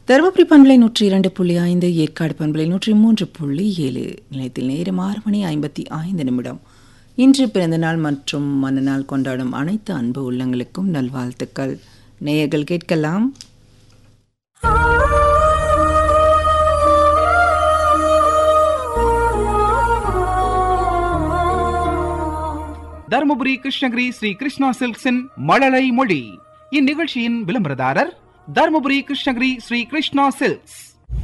தருமபுரி பண்பலை நூற்றி இரண்டு புள்ளி ஐந்து ஏற்காடு பண்பலை நூற்றி மூன்று புள்ளி ஏழு நிலையத்தில் நேரம் ஆறு மணி ஐம்பத்தி ஐந்து நிமிடம் இன்று பிறந்தநாள் மற்றும் மன்னநாள் கொண்டாடும் அனைத்து அன்பு உள்ளங்களுக்கும் நல்வாழ்த்துக்கள் நேயர்கள் கேட்கலாம் தருமபுரி கிருஷ்ணகிரி ஸ்ரீ கிருஷ்ணா சில்க்ஸின் மழலை மொழி இந்நிகழ்ச்சியின் விளம்பரதாரர் தருமபுரி கிருஷ்ணகிரி ஸ்ரீ கிருஷ்ணா சில்க்ஸ்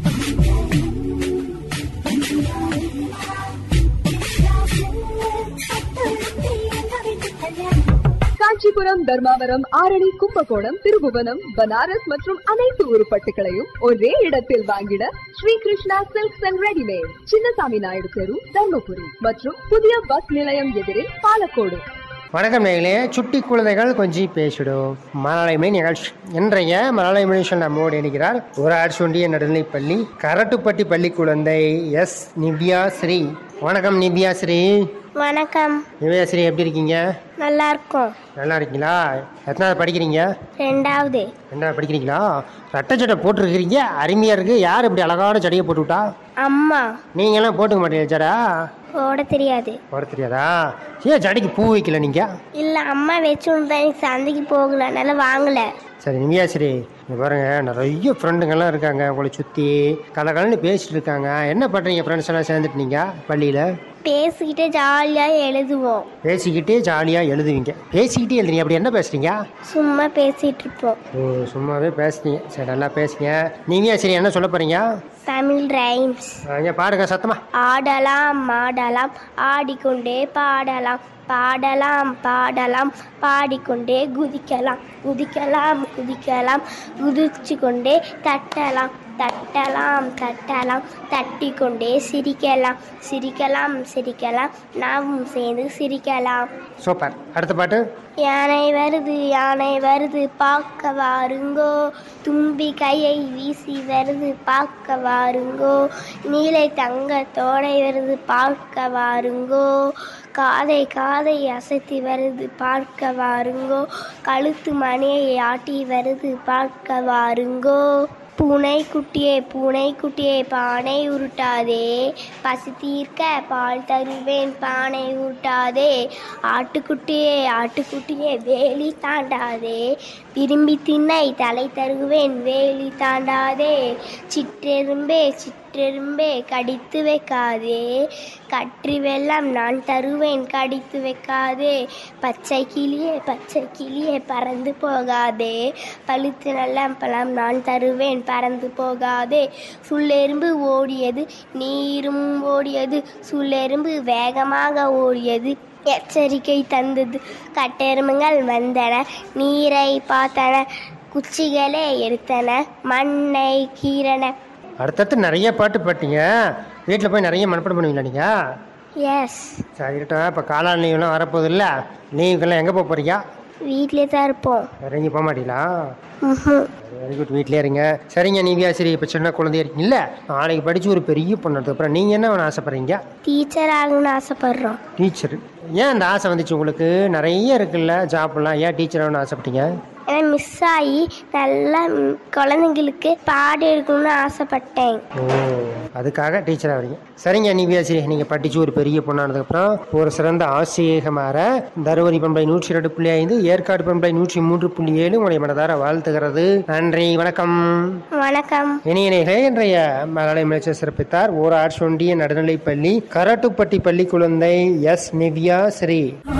காஞ்சிபுரம் தர்மாவரம் ஆரணி கும்பகோணம் திருபுவனம் பனாரஸ் மற்றும் அனைத்து உருப்பட்டுகளையும் ஒரே இடத்தில் வாங்கிட Sri Krishna silks and readymade Chinnasamy Naidu தெரு தர்மபுரி மற்றும் புதிய பஸ் நிலையம் எதிரில் பாலக்கோடு வணக்கம் நேர்களே சுட்டி குழந்தைகள் கொஞ்சி பேசிடும் மலயாளமை நிகழ்ச்சி இன்றைய மலயாள சொல் நம்மோடு இணைக்கிறார் ஒரு ஆட்சுண்டிய நடுநிலைப்பள்ளி கரட்டுப்பட்டி பள்ளி குழந்தை எஸ் நிவ்யா ஸ்ரீ வணக்கம் நிவ்யா ஸ்ரீ வணக்கம் நிவ்யா ஸ்ரீ எப்படி இருக்கீங்க நல்லா இருக்கோம் நல்லா இருக்கீங்களா எத்தனாவது படிக்கிறீங்க ரெண்டாவது ரெண்டாவது படிக்கிறீங்களா ரெட்டை சட்டை போட்டிருக்கிறீங்க அருமையாக இருக்கு யார் இப்படி அழகான சடையை போட்டு விட்டா அம்மா நீங்களாம் போட்டுக்க மாட்டீங்க ஜடா போட தெரியாது போட தெரியாதா ஏன் ஜடைக்கு பூ வைக்கல நீங்கள் இல்லை அம்மா வச்சு தான் எனக்கு சந்தைக்கு போகல அதனால வாங்கல சரி நிமியா சரி இங்க பாருங்க நிறைய ஃப்ரெண்டுங்கெல்லாம் இருக்காங்க உங்களை சுற்றி கலகலன்னு பேசிட்டு இருக்காங்க என்ன பண்ணுறீங்க ஃப்ரெண்ட்ஸ் எல்லாம் சேர்ந்துட்டு நீங்கள் பள்ளியில் பேசிக்கிட்டே ஜாலியாக எழுதுவோம் பேசிக்கிட்டே ஜாலியாக எழுதுவீங்க பேசிக்கிட்டே எழுதுறீங்க அப்படி என்ன பேசுறீங்க சும்மா பேசிட்டு இருப்போம் ஓ சும்மாவே பேசுறீங்க சரி நல்லா பேசுங்க நீங்க சரி என்ன சொல்ல போறீங்க தமிழ் ரைம்ஸ் இங்கே பாருங்க சத்தமா ஆடலாம் ஆடலாம் ஆடிக்கொண்டே பாடலாம் பாடலாம் பாடலாம் பாடிக்கொண்டே குதிக்கலாம் குதிக்கலாம் குதிக்கலாம் குதிச்சு கொண்டே தட்டலாம் தட்டலாம் தட்டலாம் தட்டிக்கொண்டே சிரிக்கலாம் சிரிக்கலாம் சிரிக்கலாம் நாமும் சேர்ந்து சிரிக்கலாம் சூப்பர் அடுத்த பாட்டு யானை வருது யானை வருது பார்க்க வாருங்கோ தும்பி கையை வீசி வருது பார்க்க வாருங்கோ நீலை தங்க தோடை வருது பார்க்க வாருங்கோ காதை காதை அசைத்து வருது பார்க்க வாருங்கோ கழுத்து மணியை ஆட்டி வருது பார்க்க வாருங்கோ பூனை குட்டியே பூனை குட்டியே பானை உருட்டாதே பசி தீர்க்க பால் தருவேன் பானை உருட்டாதே ஆட்டுக்குட்டியே ஆட்டுக்குட்டியே வேலி தாண்டாதே விரும்பி திண்ணை தலை தருவேன் வேலி தாண்டாதே சிற்றெரும்பே சிற்றெரும்பே கடித்து வைக்காதே கற்றி வெள்ளம் நான் தருவேன் கடித்து வைக்காதே பச்சை கிளியே பச்சை கிளியே பறந்து போகாதே பழுத்து நல்ல பழம் நான் தருவேன் பறந்து போகாதே சுள்ளெரும்பு ஓடியது நீரும் ஓடியது சுள்ளெரும்பு வேகமாக ஓடியது எச்சரிக்கை தந்தது கட்டெரும்புகள் வந்தன நீரை பார்த்தன குச்சிகளே எடுத்தன மண்ணை கீறன அடுத்தடுத்து நிறைய பாட்டு பாட்டீங்க வீட்டில் போய் நிறைய மனப்பாடம் பண்ணுவீங்களா நீங்கள் எஸ் சரி இருக்கட்டும் இப்போ காலால் லீவ்லாம் வரப்போகுது இல்லை லீவுக்கெல்லாம் எங்கே போக போறீங்க வீட்டிலே தான் இருப்போம் வேற எங்கேயும் போக மாட்டீங்களா ம்ஹும். வெரி குட் வீட்லயே இருங்க சரிங்க நீவியா சரி இப்போ சின்ன குழந்தையா இருக்கீங்கல்ல நாளைக்கு படிச்சு ஒரு பெரிய பொண்ணு அப்புறம் நீங்கள் என்ன வேணும் ஆசைப்படுறீங்க டீச்சர் ஆகணும்னு ஆசைப்படுறோம் டீச்சர் ஏன் அந்த ஆசை வந்துச்சு உங்களுக்கு நிறைய இருக்குல்ல ஜாப்லாம் ஏன் டீச்சர் ஆகணும்னு ஆசைப்பட்டீங்க ஏன்னா மிஸ் ஆகி நல்லா ம், குழந்தைங்களுக்கு பாடம் எடுக்கணும்னு ஆசைப்பட்டேன் ஓ அதுக்காக டீச்சர் ஆகிறீங்க சரிங்க நீவியா சரி நீங்கள் படிச்சு ஒரு பெரிய பொண்ணானதுக்கப்புறம் ஒரு சிறந்த ஆசிரியக மாற தருமபுரி பண்பை நூற்றி ரெண்டு புள்ளி ஐந்து ஏற்காடு பண்பை நூற்றி மூன்று புள்ளி ஏழு உங்களை மனதார வாழ்த்துகிறது நன்றி வணக்கம் வணக்கம் இணையர்களே இன்றைய மலயாள முயற்சி சிறப்பித்தார் ஓரார் சொண்டிய நடுநிலைப்பள்ளி கரட்டுப்பட்டி பள்ளி குழந்தை எஸ் நிவ்யா ஸ்ரீ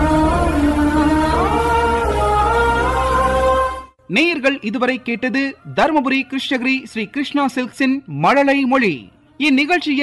நேயர்கள் இதுவரை கேட்டது தருமபுரி கிருஷ்ணகிரி ஸ்ரீ கிருஷ்ணா சில்க்ஸின் மழலை மொழி இந்நிகழ்ச்சியின்